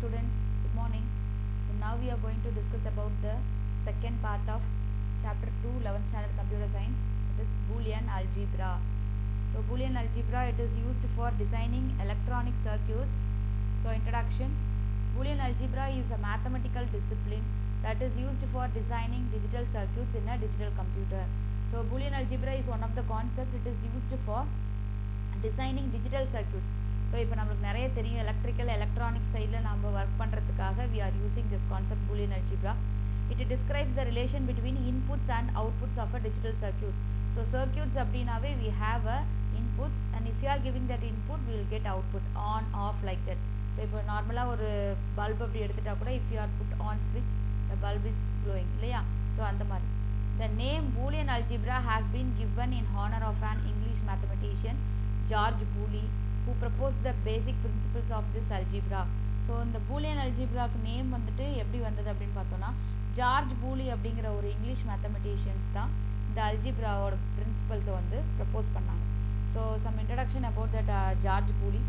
students, good morning. So now we are going to discuss about the second part of chapter 2, 11th standard computer science. It is Boolean algebra. So Boolean algebra it is used for designing electronic circuits. So introduction. Boolean algebra is a mathematical discipline that is used for designing digital circuits in a digital computer. So Boolean algebra is one of the concept it is used for designing digital circuits so இப்போ நம்மளுக்கு நிறைய தெரியும் electrical electronic சைடில் நம்ம work பண்ணுறதுக்காக we are using this concept Boolean algebra it describes the relation between inputs and outputs of a digital circuit so circuits அப்படின்னாவே we have a inputs and if you are giving that input will get output on off like that so இப்போ நார்மலாக ஒரு bulb அப்படி எடுத்துட்டா கூட if you are put on ஸ்விட்ச் the bulb is glowing இல்லையா so அந்த மாதிரி The name Boolean algebra has been given in honor of an English mathematician George Boole who proposed the basic principles of this algebra so இந்த Boolean அல்ஜிப்ராக்கு name வந்துட்டு எப்படி வந்தது அப்படின்னு பார்த்தோன்னா ஜார்ஜ் பூலி அப்படிங்கிற ஒரு இங்கிலீஷ் மேத்தமெட்டிஷியன்ஸ் தான் இந்த அல்ஜிப்ராவோட பிரின்சிபல்ஸை வந்து ப்ரப்போஸ் பண்ணாங்க so some introduction about that George Boole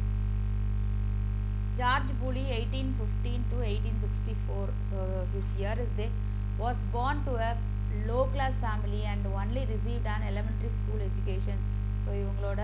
George Boole eighteen fifteen to eighteen sixty four so his year is day was born to a low class family and only received an elementary school education so இவங்களோட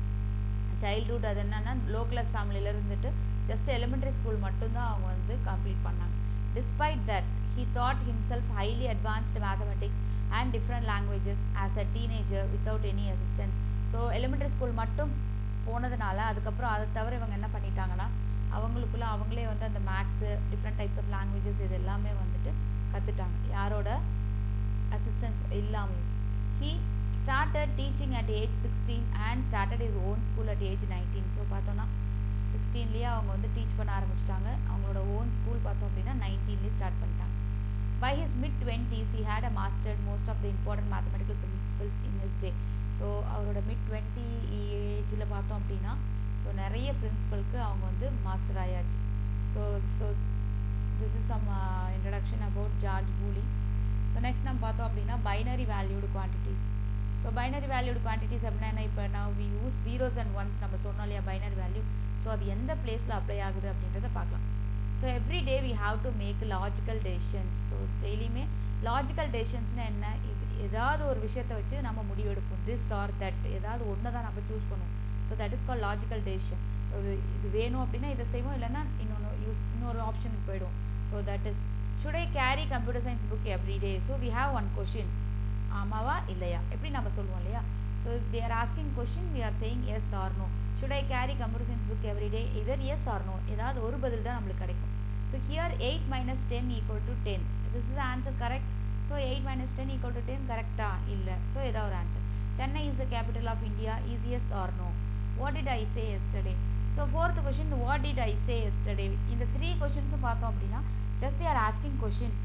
childhood அது என்னென்னா low class ஃபேமிலியில் இருந்துட்டு just elementary school மட்டும்தான் அவங்க வந்து complete பண்ணாங்க despite that he taught himself highly advanced mathematics and different languages as a teenager without any assistance so elementary school மட்டும் போனதுனால அதுக்கப்புறம் அதை தவிர இவங்க என்ன பண்ணிட்டாங்கன்னா அவங்களுக்குள்ள அவங்களே வந்து அந்த maths different types of languages இது எல்லாமே வந்துட்டு கற்றுட்டாங்க யாரோட அசிஸ்டன்ஸ் இல்லாமையும் he started teaching at age 16 and started his own school at age 19 so பார்த்தோன்னா சிக்ஸ்டீன்லேயே அவங்க வந்து டீச் பண்ண ஆரம்பிச்சிட்டாங்க அவங்களோட ஓன் ஸ்கூல் பார்த்தோம் அப்படின்னா நைன்டீன்லேயே ஸ்டார்ட் பண்ணிட்டாங்க by his mid twenties he had a mastered most of the important mathematical principles in his day so அவரோட மிட் டுவெண்ட்டி ஏஜில் பார்த்தோம் அப்படின்னா ஸோ நிறைய பிரின்சிபலுக்கு அவங்க வந்து மாஸ்டர் ஆயாச்சு so so this is some introduction about George Boole so next நம்ம பார்த்தோம் அப்படின்னா binary valued quantities so binary valued quantities அப்படின்னா இப்போ நான் we use zeros and ones நம்ம சொன்னோம் இல்லையா பைனரி வேல்யூ ஸோ அது எந்த பிளேஸில் அப்ளை ஆகுது அப்படின்றத பார்க்கலாம் so every day we have to make logical decisions so டெய்லியுமே லாஜிக்கல் டெசிஷன்ஸ்னால் என்ன இது ஏதாவது ஒரு விஷயத்தை வச்சு நம்ம முடிவெடுப்போம் திஸ் ஆர் தட் ஏதாவது ஒன்று தான் நம்ம சூஸ் பண்ணுவோம் so that is call logical decision இது இது வேணும் அப்படின்னா இதை செய்வோம் இல்லைன்னா இன்னொன்று யூஸ் இன்னொரு ஆப்ஷனுக்கு போயிடும் so that is should I carry computer science book every day so we have one question ஆமாவா இல்லையா எப்படி நம்ம சொல்லுவோம் இல்லையா ஸோ if they're asking question we are saying yes or no should I carry computer science book every day either yes or no ஏதாவது ஒரு பதில் தான் நம்மளுக்கு கிடைக்கும் so here eight minus ten equal to ten this is answer correct so eight minus ten equal to ten கரெக்டா இல்லை so ஏதாவது ஒரு answer Chennai is the capital of India is yes or no what did I say yesterday so fourth question what did I say yesterday இந்த three கொஷின்ஸும் பார்த்தோம் அப்படின்னா just they're asking question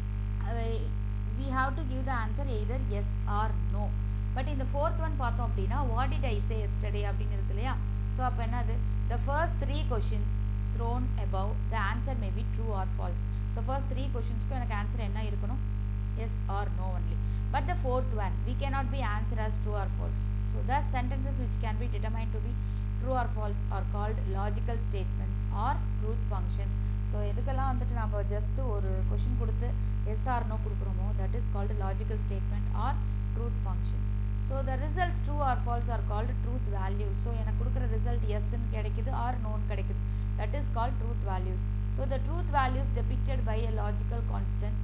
we have to give the answer either yes or no but இந்த fourth one பார்த்தோம் அப்படின்னா what did I say yesterday அப்படின்னு இருக்கு இல்லையா ஸோ அப்போ என்னது the first three questions thrown above the answer may be true or false so first three கொஷின்ஸ்க்கும் எனக்கு ஆன்சர் என்ன இருக்கணும் yes or no only but the fourth one we cannot be answer as true or false so the sentences which can be determine to be true or false R called logical statements or truth functions so எதுக்கெல்லாம் வந்துட்டு நம்ம just ஒரு question கொடுத்து yes or no கொடுக்குறோமோ that is called logical statement or truth functions so the results true or false are called truth values so எனக்கு கொடுக்குற result எஸ்ன்னு கிடைக்குது ஆர் நோன் கிடைக்குது that is called truth values so the truth values depicted by a logical constant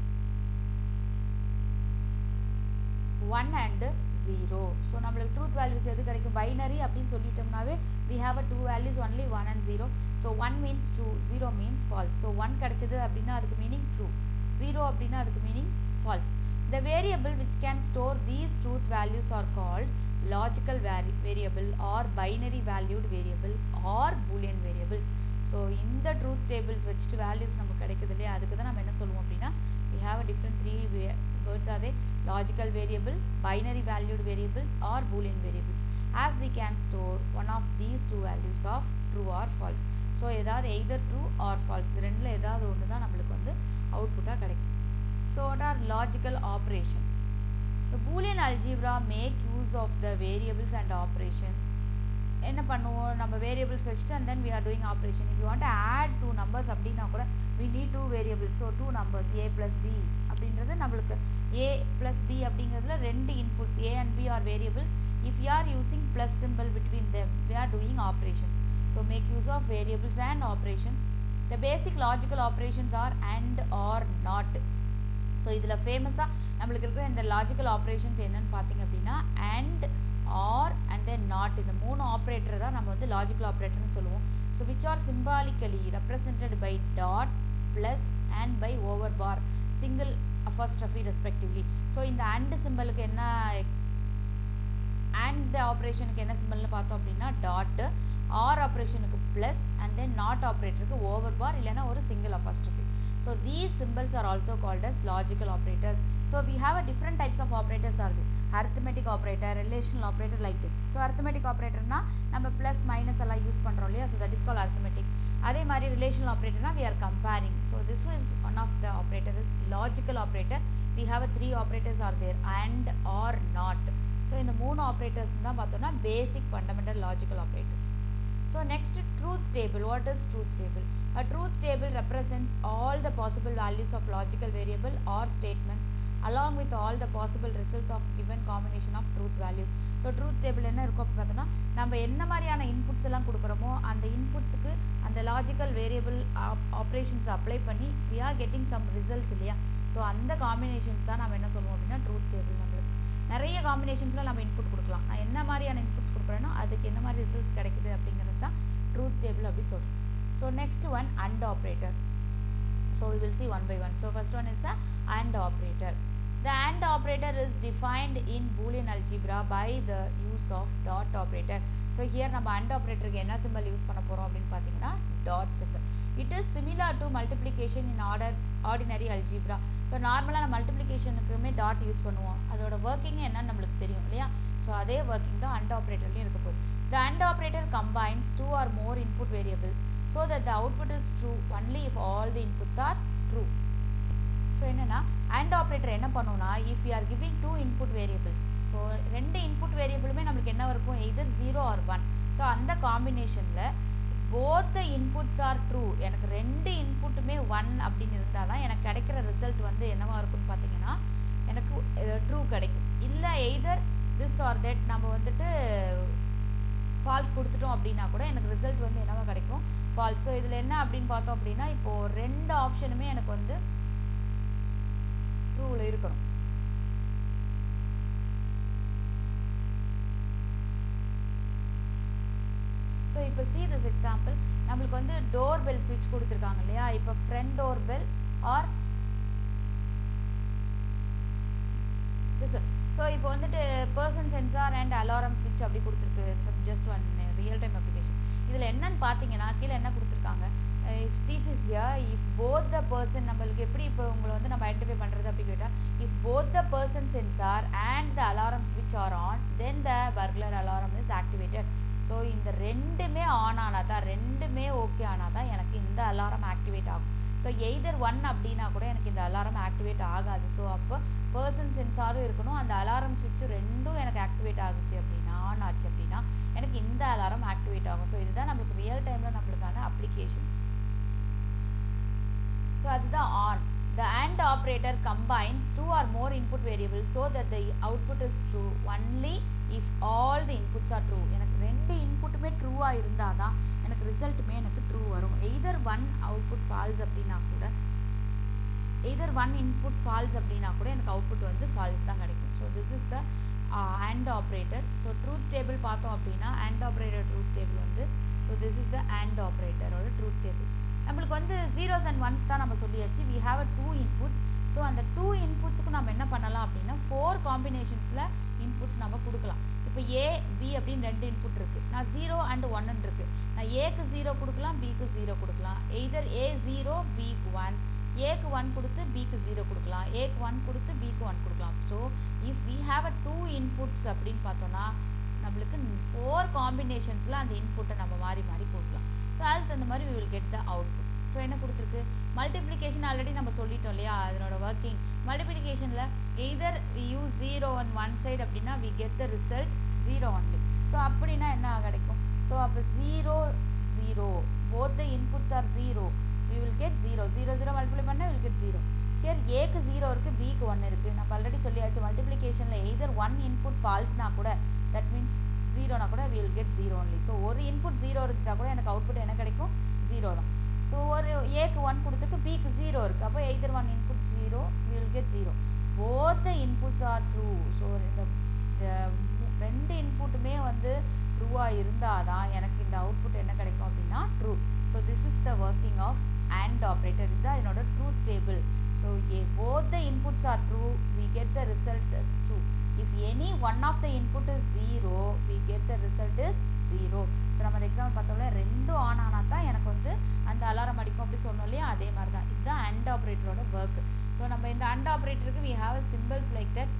one and zero so நம்மளுக்கு truth values எது கிடைக்கும் binary அப்படின்னு சொல்லிட்டோம்னாவே we have a two values only one and zero so one means true zero means false so one கிடைச்சது அப்படின்னா அதுக்கு meaning true zero அப்படின்னா அதுக்கு meaning false the variable which can store these truth values are called logical வேரி variable or binary valued variable or Boolean variables so இந்த truth tables வச்சுட்டு values நமக்கு கிடைக்குது இல்லையா அதுக்கு தான் நம்ம என்ன சொல்லுவோம் அப்படின்னா we have a different three words are they logical variable binary valued variables are Boolean variables as the can store one of these two values of true or false so ஏதாவது எய்தர் ட்ரூ ஆர் ஃபால்ஸ் இது ரெண்டில் ஏதாவது ஒன்று தான் நம்மளுக்கு வந்து அவுட்புட்டாக கிடைக்கும் so what are logical operations so Boolean algebra make use of the variables and operations என்ன பண்ணுவோம் நம்ம வேரியபிள்ஸ் வச்சுட்டு and then we are doing operation if you want add two numbers அப்படின்னா கூட we need two variables so two numbers A plus B அப்படின்றது நம்மளுக்கு A plus B அப்படிங்கிறதுல ரெண்டு inputs A and B are variables if you are using plus symbol between them we are doing operations so make use of variables and operations the basic logical operations are and or not so இதில் ஃபேமஸாக நம்மளுக்கு இருக்கிற இந்த logical operations என்னன்னு பார்த்தீங்க அப்படின்னா and or and then not இந்த மூணு ஆப்ரேட்டர் தான் நம்ம வந்து லாஜிக்கல் ஆப்ரேட்டர்னு சொல்லுவோம் so which are symbolically represented by dot plus and by over bar single apostrophe respectively so இந்த அண்ட் சிம்பிளுக்கு என்ன அண்ட் ஆப்ரேஷனுக்கு என்ன சிம்பிள்னு பார்த்தோம் அப்படின்னா டாட்டு ஆர் ஆப்ரேஷனுக்கு ப்ளஸ் அண்ட் தென் நாட் ஆப்ரேட்டருக்கு ஓவர் பார் இல்லைன்னா ஒரு single apostrophe so these symbols are also called as logical operators so we have a different types of operators ஆகுது arithmetic operator relational operator like this so arithmetic ஆப்ரேட்டர்னா நம்ம plus minus எல்லாம் use பண்ணுறோம் இல்லையா so that is call arithmetic அதே மாதிரி relational ஆப்ரேட்டர்னா we are comparing so this is one of the operator is logical operator we have a three operators are there and or not so இந்த மூணு operators தான் பார்த்தோம்னா basic fundamental logical operators so next truth table what is truth table A truth table represents all the possible values of logical variable or statements along with all the possible results of given combination of truth values. So truth table என்ன இருக்கும் அப்படி பார்த்தோன்னா நம்ம என்ன மாதிரியான inputs எல்லாம் கொடுக்குறோமோ அந்த இன்புட்ஸுக்கு அந்த லாஜிக்கல் வேரியபிள் ஆப்ரேஷன்ஸ் அப்ளை பண்ணி we are getting some results இல்லையா ஸோ அந்த காம்பினேஷன்ஸ் தான் நம்ம என்ன சொல்லுவோம் அப்படின்னா ட்ரூத் டேபிள் நம்மளுக்கு நிறைய காம்பினேஷன்ஸில் நம்ம இன்புட் கொடுக்கலாம் நான் என்ன மாதிரியான இன்புட்ஸ் கொடுக்குறேனோ அதுக்கு என்ன மாதிரி ரிசல்ட்ஸ் கிடைக்குது அப்படிங்கிறது தான் ட்ரூத் டேபிள் அப்படி சொல்கிறோம் So next one AND operator. So we will see one by one. So first one is a AND operator. The AND operator is defined in Boolean algebra by the use of dot operator. So here நம்ம AND operatorக்கு என்ன symbol use பண்ண போறோம் அப்படின்னு பார்த்தீங்கன்னா dot symbol. It is similar to multiplication in order ordinary algebra. So நார்மலாக நம்ம மல்டிப்ளிகேஷனுக்குமே dot use பண்ணுவோம் அதோட ஒர்க்கிங் என்னன்னு நம்மளுக்கு தெரியும் இல்லையா ஸோ அதே ஒர்க்கிங் தான் அண்ட் ஆப்ரேட்டர்லையும் இருக்க போகுது the and operator combines two or more input variables so that the output is true only if all the inputs are true. So என்னென்னா அண்ட் ஆப்ரேட்டர் என்ன பண்ணுன்னா if you are giving two input variables so ரெண்டு input வேரியபிளுமே நம்மளுக்கு என்ன இருக்கும் either zero or one so அந்த காம்பினேஷனில் both the inputs are true எனக்கு ரெண்டு இன்புட்டுமே ஒன் அப்படின்னு இருந்தால் தான் எனக்கு கிடைக்கிற ரிசல்ட் வந்து என்னவா இருக்கும்னு பார்த்தீங்கன்னா எனக்கு ட்ரூ கிடைக்கும் இல்லை எய்தர் திஸ் ஆர் தட் நம்ம வந்துட்டு ஃபால்ஸ் கொடுத்துட்டோம் அப்படின்னா கூட எனக்கு ரிசல்ட் வந்து என்னவா கிடைக்கும் ஃபால்ஸ் ஸோ இதில் என்ன அப்படின்னு பார்த்தோம் அப்படின்னா இப்போது ரெண்டு ஆப்ஷனுமே எனக்கு வந்து ட்ரூவில் இருக்கணும் ஸோ இப்போ சி திஸ் எக்ஸாம்பிள் நம்மளுக்கு வந்து டோர் பெல் ஸ்விட்ச் கொடுத்துருக்காங்க இல்லையா இப்போ front door bell or so இப்போ வந்துட்டு பர்சன் சென்சார் அண்ட் அலாரம் ஸ்விட்ச் அப்படி கொடுத்துருக்கு just one real time application இதில் என்னன்னு பார்த்தீங்கன்னா கீழே என்ன கொடுத்துருக்காங்க if thief is here if both the person நம்மளுக்கு எப்படி இப்போ உங்களை வந்து நம்ம ஐடென்டிஃபை பண்ணுறது அப்படி கேட்டால் if both the person sensor and the alarm ஸ்விட்ச் are on then the burglar alarm is activated so இந்த ரெண்டுமே ஆன் ஆனால் தான் ரெண்டுமே ஓகே ஆனால் தான் எனக்கு இந்த அலாரம் ஆக்டிவேட் ஆகும் ஸோ எய்தர் ஒன் அப்படின்னா கூட எனக்கு இந்த அலாரம் ஆக்டிவேட் ஆகாது ஸோ அப்போ பர்சன் சென்சாரும் இருக்கணும் அந்த அலாரம் சுவிட்சும் ரெண்டும் எனக்கு ஆக்டிவேட் ஆகுச்சு அப்படின்னா ஆன் ஆச்சு அப்படின்னா எனக்கு இந்த அலாரம் ஆக்டிவேட் ஆகும் ஸோ இதுதான் நம்மளுக்கு ரியல் டைமில் நம்மளுக்கான அப்ளிகேஷன்ஸ் ஸோ அதுதான் on The AND operator combines two or more input variables so that the output is true only if all the inputs are true. எனக்கு ரெண்டு இன்புட்டுமே ட்ரூவாக இருந்தால் தான் எனக்கு ரிசல்ட்டுமே எனக்கு ட்ரூ வரும் எய்தர் ஒன் அவுட்புட் ஃபால்ஸ் அப்படின்னா கூட எய்தர் ஒன் இன்புட் ஃபால்ஸ் அப்படின்னா கூட எனக்கு அவுட்புட் வந்து ஃபால்ஸ் தான் கிடைக்கும் so this is the AND operator so truth table பார்த்தோம் அப்படின்னா AND ஆப்ரேட்டர் ட்ரூத் டேபிள் வந்து so this is the AND ஆப்ரேட்டரோட ட்ரூத் டேபிள் நம்மளுக்கு வந்து ஜீரோஸ் அண்ட் ஒன்ஸ் தான் நம்ம சொல்லியாச்சு we have a two inputs so அந்த டூ இன்புட்ஸுக்கு நம்ம என்ன பண்ணலாம் அப்படின்னா ஃபோர் காம்பினேஷன்ஸில் இன்புட்ஸ் நம்ம கொடுக்கலாம் இப்போ ஏ பி அப்படின்னு ரெண்டு இன்புட் இருக்குது நான் ஜீரோ அண்ட் ஒன்னு இருக்குது நான் ஏக்கு ஜீரோ கொடுக்கலாம் பிக்கு ஜீரோ கொடுக்கலாம் எய்தர் ஏ ஜீரோ பிக்கு ஒன் ஏக்கு ஒன் கொடுத்து பிக்கு ஜீரோ கொடுக்கலாம் ஏக்கு ஒன் கொடுத்து பிக்கு ஒன் கொடுக்கலாம் so if we have a two inputs அப்படின்னு பார்த்தோன்னா நம்மளுக்கு ஃபோர் காம்பினேஷன்ஸில் அந்த இன்புட்டை நம்ம மாறி மாறி கொடுக்கலாம் ஸோ அதுக்கு தகுந்த மாதிரி we will get the output so என்ன கொடுத்துருக்கு மல்டிப்ளிகேஷன் ஆல்ரெடி நம்ம சொல்லிட்டோம் இல்லையா அதனோட ஒர்க்கிங் மல்டிப்ளிகேஷனில் either use zero one one side அப்படின்னா we get the result zero only so அப்படின்னா என்ன கிடைக்கும் ஸோ அப்போ zero zero both the inputs are zero we will get zero zero zero multiply பண்ணால் will get ஜீரோ ஹியர் ஏக்கு zero இருக்குது பிக்கு one இருக்குது நம்ம ஆல்ரெடி சொல்லியாச்சு மல்டிப்ளிகேஷனில் எய்தர் ஒன் இன்புட் ஃபால்ஸ்னா கூட தட் மீன்ஸ் ஜீரோனா கூட we will get zero only so ஒரு இன்புட் ஜீரோ இருந்துட்டா கூட எனக்கு அவுட்புட் என்ன கிடைக்கும் ஜீரோ தான் ஸோ ஒரு ஏக்கு ஒன் கொடுத்துருக்கு பிக்கு ஜீரோ இருக்குது அப்போ either one input zero we will get ஜீரோ both the inputs are true so இந்த இந்த மு- ரெண்டு இன்புட்டுமே வந்து ட்ரூவாக இருந்தால் தான் எனக்கு இந்த அவுட்புட் என்ன கிடைக்கும் அப்படின்னா true so this is the working of and operator இதுதான் என்னோட truth table so A both the inputs are true we get the result is true if any one of the input is zero we get the result is zero so நம்ம அந்த example பார்த்தோம்ல ரெண்டும் on ஆனால் தான் எனக்கு வந்து அந்த alarm அடிக்கும் அப்படி சொன்னோம் இல்லையா அதே மாதிரி தான் இதுதான் அண்ட் ஆப்ரேட்டரோட ஒர்க் ஸோ நம்ம இந்த அண்ட் ஆப்ரேட்டருக்கு we have symbols like that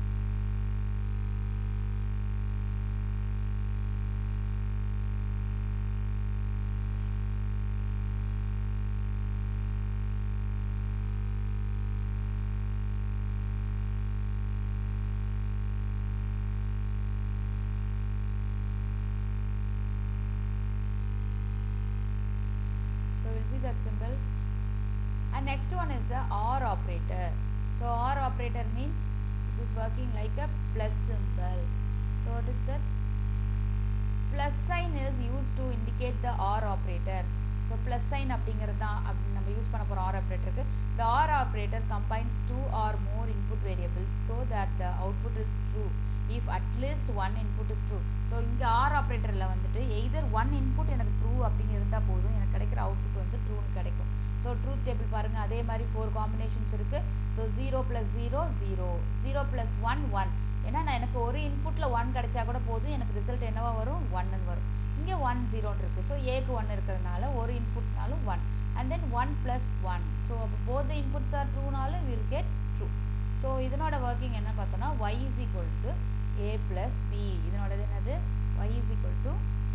So we'll see that symbol. And next one is the OR operator. So OR operator means this is working like a plus symbol. So what is that? Plus sign is used to indicate the OR operator. So plus sign அப்படிங்கிறது தான் அப்படி நம்ம use பண்ண போகிறோம் OR operatorக்கு. The OR operator combines two or more input variables so that the output is true if at least one input is true. So இங்கே or ஆப்ரேட்டரில் வந்துட்டு எய்தர் ஒன் இன்புட் எனக்கு ட்ரூ அப்படின்னு இருந்தால் போதும் எனக்கு கிடைக்கிற அவுட்புட் வந்து ட்ரூன்னு கிடைக்கும் ஸோ ட்ரூத் டேபிள் பாருங்கள் அதே மாதிரி ஃபோர் காம்பினேஷன்ஸ் இருக்குது so zero plus zero zero zero plus one one ஏன்னா நான் எனக்கு ஒரு இன்புட்டில் ஒன் கிடைச்சா கூட போதும் எனக்கு ரிசல்ட் என்னவா வரும் ஒன்னு வரும் இங்கே ஒன் ஜீரோன்னு இருக்குது ஸோ ஏக்கு ஒன் இருக்கிறதுனால ஒரு இன்புட்னாலும் one and then one plus one so அப்போ போத் இன்புட்ஸ் ஆர் ட்ரூனாலும் வில் கெட் ட்ரூ ஸோ இதனோட ஒர்க்கிங் என்ன பார்த்தோன்னா Y is equal to A plus B இதனோடது என்னது Y is equal to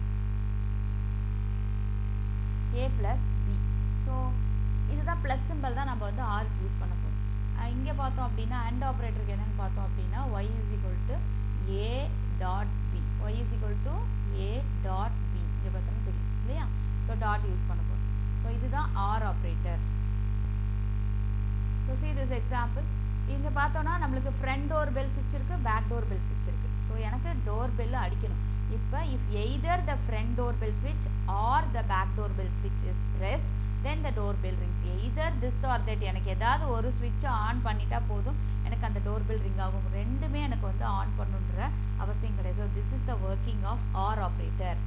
A plus B so இதுதான் ப்ளஸ் சிம்பிள் தான் நம்ம வந்து ஆர்க்கு யூஸ் பண்ண போகிறோம் இங்கே பார்த்தோம் அப்படின்னா அண்ட் ஆப்ரேட்டருக்கு என்னென்னு பார்த்தோம் அப்படின்னா Y is equal to A dot B Y is equal to A dot B இங்கே பார்த்தோம்னா தெரியும் இல்லையா ஸோ டாட் யூஸ் பண்ண போகிறோம் ஸோ இதுதான் or operator so see this example இங்கே பார்த்தோன்னா நம்மளுக்கு ஃப்ரண்ட் டோர் பெல் ஸ்விட்ச் இருக்குது பேக் டோர் பெல் ஸ்விட்ச் இருக்குது ஸோ எனக்கு டோர் பெல் அடிக்கணும் இப்போ if either the front door bell ஸ்விட்ச் R the back door bell ஸ்விட்ச் is pressed then the door bell rings either this R that எனக்கு ஏதாவது ஒரு ஸ்விட்சை ஆன் பண்ணிட்டா போதும் எனக்கு அந்த டோர் பெல் ரிங் ஆகும் ரெண்டுமே எனக்கு வந்து ஆன் பண்ணுன்ற அவசியம் கிடையாது so this is the working of or operator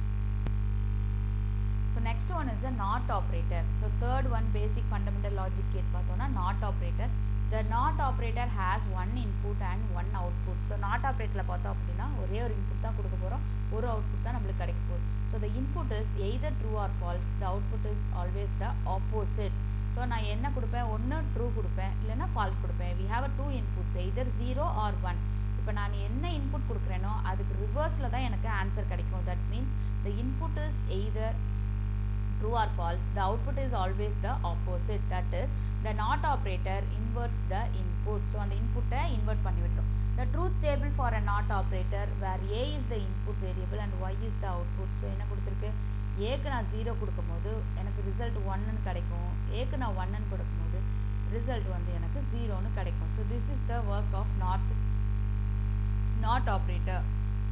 so next one is a not operator so third one basic fundamental logic gate பார்த்தோம்னா not operator the not operator has one input and one output so not ஆப்ரேட்டரில் பார்த்தோம் அப்படின்னா ஒரே ஒரு input தான் கொடுக்க போகிறோம் ஒரு அவுட்புட் தான் நம்மளுக்கு கிடைக்க போகுது so the input is either true or false the output is always the opposite so நான் என்ன கொடுப்பேன் ஒன்று ட்ரூ கொடுப்பேன் இல்லைன்னா ஃபால்ஸ் கொடுப்பேன் we have a two inputs either zero or one இப்போ நான் என்ன இன்புட் கொடுக்குறேனோ அதுக்கு ரிவர்ஸில் தான் எனக்கு ஆன்சர் கிடைக்கும் that means the input is either true or false the output is always the opposite that is the not operator inverts the input so அந்த input-அ invert பண்ணி விட்டுரும் the truth table for a not operator where a is the input variable and y is the output so என்ன கொடுத்துருக்கு ஏக்கு நான் zero கொடுக்கும்போது எனக்கு result ஒன்னுன்னு கிடைக்கும் ஏக்கு நான் ஒன்னுன்னு கொடுக்கும்போது ரிசல்ட் வந்து எனக்கு ஜீரோன்னு கிடைக்கும் so this is the work of not not operator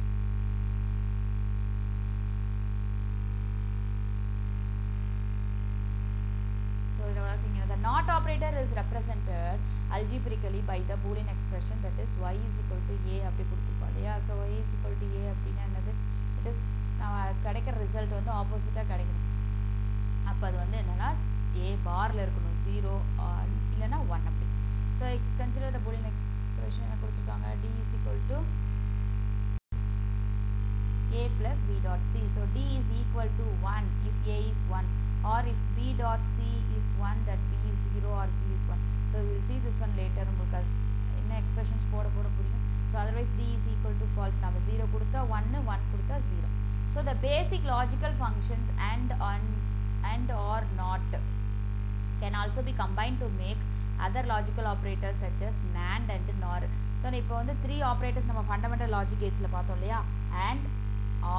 So the working the not operator is represented algebraically by the boolean expression that is y is equal to a அப்படி கொடுத்துருக்கோம் இல்லையா so y is equal to a அப்படின்னா என்னது it is நம்ம கிடைக்கிற result வந்து ஆப்போசிட்டாக கிடைக்கணும் அப்போ அது வந்து என்னன்னா ஏ பாரில் இருக்கணும் ஜீரோ இல்லைன்னா ஒன் அப்படி so consider the boolean expression என்ன கொடுத்துருக்காங்க d is equal to a plus b dot c so d is equal to 1 if a is 1 or if b dot c is 1 that b is 0 or c is 1 so we will see this one later உங்களுக்கு அது என்ன expressions போட போட புரியும் so otherwise d is equal to false நம்ம 0 கொடுத்தா 1 1 கொடுத்தா 0 so the basic logical functions and on and or not can also be combined to make other logical operators such as NAND and NOR so இப்போ வந்து three operators நம்ம fundamental logic கேட்ஸில் பார்த்தோம் இல்லையா and or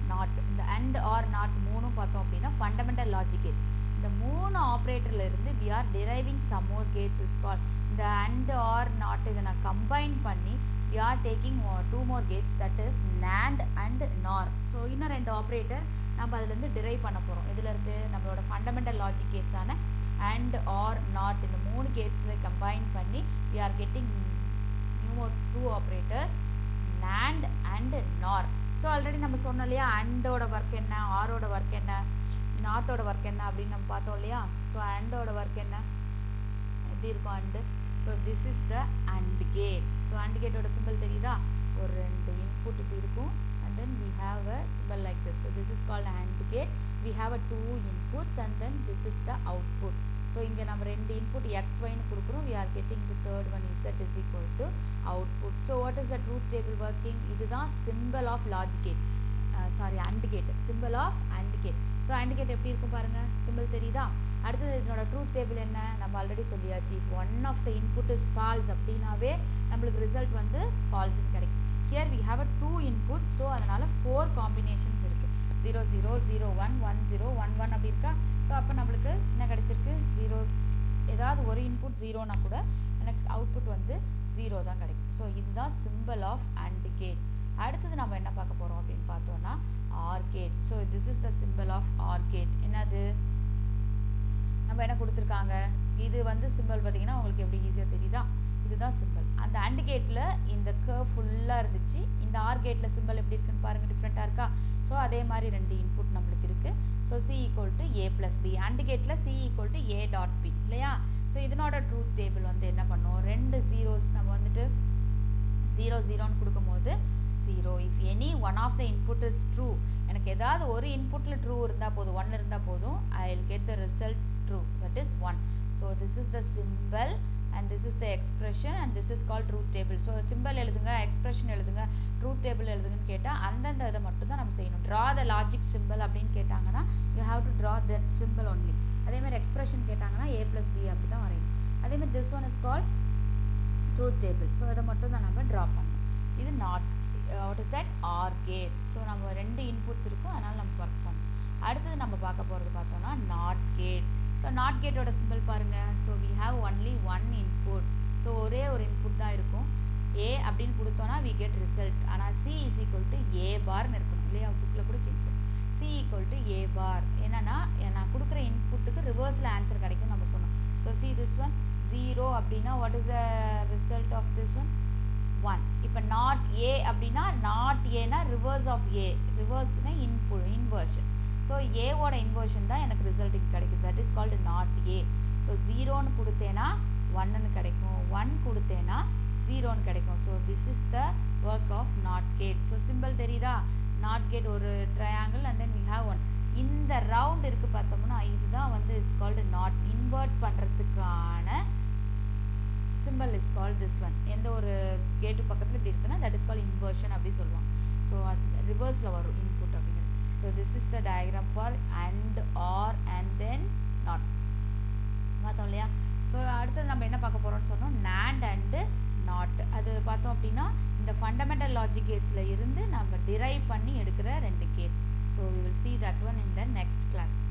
not இந்த and or not மூணும் பார்த்தோம் அப்படின்னா ஃபண்டமெண்டல் லாஜிக் கேட்ஸ் இந்த மூணு ஆப்ரேட்டர்ல இருந்து we are driving some more gates is call இந்த அண்ட் ஆர் நாட் இதை நான் கம்பைன் பண்ணி we are taking two more gates that is NAND and NOR so இன்னும் ரெண்டு ஆப்ரேட்டர் நம்ம அதுலேருந்து டிரைவ் பண்ண போகிறோம் இதுலேருந்து நம்மளோட ஃபண்டமெண்டல் லாஜிக் கேட்ஸான அண்ட் ஆர் நாட் இந்த மூணு கேட்ஸில் கம்பைன் பண்ணி we are getting new two operators NAND and NOR so already நம்ம சொன்னோம் இல்லையா அண்டோட ஒர்க் என்ன ஆரோட ஒர்க் என்ன நாட்டோட ஒர்க் என்ன அப்படின்னு நம்ம பார்த்தோம் இல்லையா ஸோ அண்டோட ஒர்க் என்ன எப்படி இருக்கும் and so this is the and gate so and கேட்டோட சிம்பிள் தெரியுதா ஒரு ரெண்டு இன்புட் இப்படி இருக்கும் and then we have a symbol like this so this is called AND gate we have a two inputs and then this is the output so இங்க நம்ம ரெண்டு input x y னு கொடுக்குறோம் we are getting the third one z is equal to output so what is the truth table working இதுதான் symbol of logic gate uh, sorry AND gate symbol of AND gate so AND gate எப்படி இருக்கும் பாருங்க symbol தெரியுதா அடுத்தது இதனோட truth table என்ன நம்ம already சொல்லியாச்சு if one of the input is false அப்படின்னாவே நம்மளுக்கு ரிசல்ட் வந்து ஃபால்ஸ்னு கிடைக்கும் here we have a two input so அதனால ஃபோர் காம்பினேஷன்ஸ் இருக்கு zero zero zero one one zero one one அப்படி இருக்கா ஸோ அப்போ நம்மளுக்கு என்ன கிடைச்சிருக்கு ஜீரோ ஏதாவது ஒரு இன்புட் ஜீரோனா கூட எனக்கு அவுட்புட் வந்து ஜீரோ தான் கிடைக்கும் ஸோ இதுதான் சிம்பிள் ஆஃப் அண்ட் கேட் அடுத்தது நம்ம என்ன பார்க்க போகிறோம் அப்படின்னு பார்த்தோம்னா or gate so this is the symbol of or gate என்னது நம்ம என்ன கொடுத்துருக்காங்க இது வந்து சிம்பிள் பார்த்தீங்கன்னா உங்களுக்கு எப்படி ஈஸியாக தெரியுதா இதுதான் சிம்பிள் அந்த அண்ட் கேட்டில் இந்த கர்வ் ஃபுல்லாக இருந்துச்சு இந்த ஆர் கேட்டில் சிம்பிள் எப்படி இருக்குன்னு பாருங்கள் டிஃப்ரெண்ட்டாக இருக்கா ஸோ அதே மாதிரி ரெண்டு இன்புட் நம்மளுக்கு இருக்குது so C equal to A plus B and கேட்டில் C equal to A dot B இல்லையா ஸோ இதனோட ட்ரூத் டேபிள் வந்து என்ன பண்ணும் ரெண்டு ஜீரோஸ் நம்ம வந்துட்டு ஜீரோ ஜீரோன்னு கொடுக்கும்போது zero if any one of the input is true எனக்கு ஏதாவது ஒரு இன்புட்டில் ட்ரூ இருந்தால் போதும் ஒன் இருந்தால் போதும் I will get the result true that is one so this is the simple and this is the expression and this is call truth table so simple எழுதுங்க expression எழுதுங்க ட்ரூத் டேபிள் எழுதுங்கன்னு கேட்டால் அந்தந்த இதை மட்டும் தான் நம்ம செய்யணும் ட்ரா த லாஜிக் சிம்பிள் அப்படின்னு கேட்டாங்கன்னா you have to draw that simple only அதேமாதிரி எக்ஸ்பிரஷன் கேட்டாங்கன்னா ஏ ப்ளஸ் பி அப்படி தான் வரையணும் அதேமாதிரி this one is call truth table so இதை மட்டும் தான் நம்ம ட்ரா பண்ணணும் இது not what is that or gate so நம்ம ரெண்டு இன்புட்ஸ் இருக்கும் அதனால் நம்ம ஒர்க் பண்ணணும் அடுத்தது நம்ம பார்க்க போகிறது பார்த்தோம்னா நாட் கேட் ஸோ நாட் கேட்டோட சிம்பிள் பாருங்கள் so we have only one input so ஒரே ஒரு இன்புட் தான் இருக்கும் ஏ அப்படின்னு கொடுத்தோன்னா வி கெட் ரிசல்ட் ஆனால் C is equal to A பார்னு இருக்கணும் இல்லையா புக்கில் கூட செக் பண்ணும் C equal to A bar என்னன்னா நான் கொடுக்குற இன்புட்டுக்கு ரிவர்ஸில் ஆன்சர் கிடைக்கும் நம்ம சொன்னோம் so C this one zero அப்படின்னா what is the result of this one one இப்போ நாட் ஏ அப்படின்னா நாட் ஏனா ரிவர்ஸ் ஆஃப் ஏ ரிவர்ஸ்னா இன்பு இன்வர்ஷன் ஸோ ஏவோட இன்வர்ஷன் தான் எனக்கு ரிசல்ட் கிடைக்குது that is called not A so ஜீரோன்னு கொடுத்தேன்னா ஒன்னுன்னு கிடைக்கும் ஒன் கொடுத்தேன்னா ஜீரோன்னு கிடைக்கும் so this is the work of not gate so simple தெரியுதா நாட் கேட் ஒரு triangle and then we have one இந்த ரவுண்ட் இருக்குது பார்த்தோம்னா இதுதான் வந்து இட்ஸ் கால்டு நாட் இன்வெர்ட் பண்ணுறதுக்கான simple is call this one எந்த ஒரு கேட்டு பக்கத்தில் இப்படி இருக்குன்னா தட் இஸ் கால் இன்வர்ஷன் அப்படி சொல்லுவாங்க ஸோ அது ரிவர்ஸில் வரும் இன்புட் அப்படிங்கிறது so this is the diagram for and or and then not பார்த்தோம் இல்லையா ஸோ அடுத்தது நம்ம என்ன பார்க்க போகிறோம்னு சொன்னோம் நேண்ட் அண்டு நாட் அது பார்த்தோம் அப்படின்னா இந்த ஃபண்டமெண்டல் லாஜிக் கேட்ஸில் இருந்து நம்ம டிரைவ் பண்ணி எடுக்கிற ரெண்டு gate so we will see that one in the next class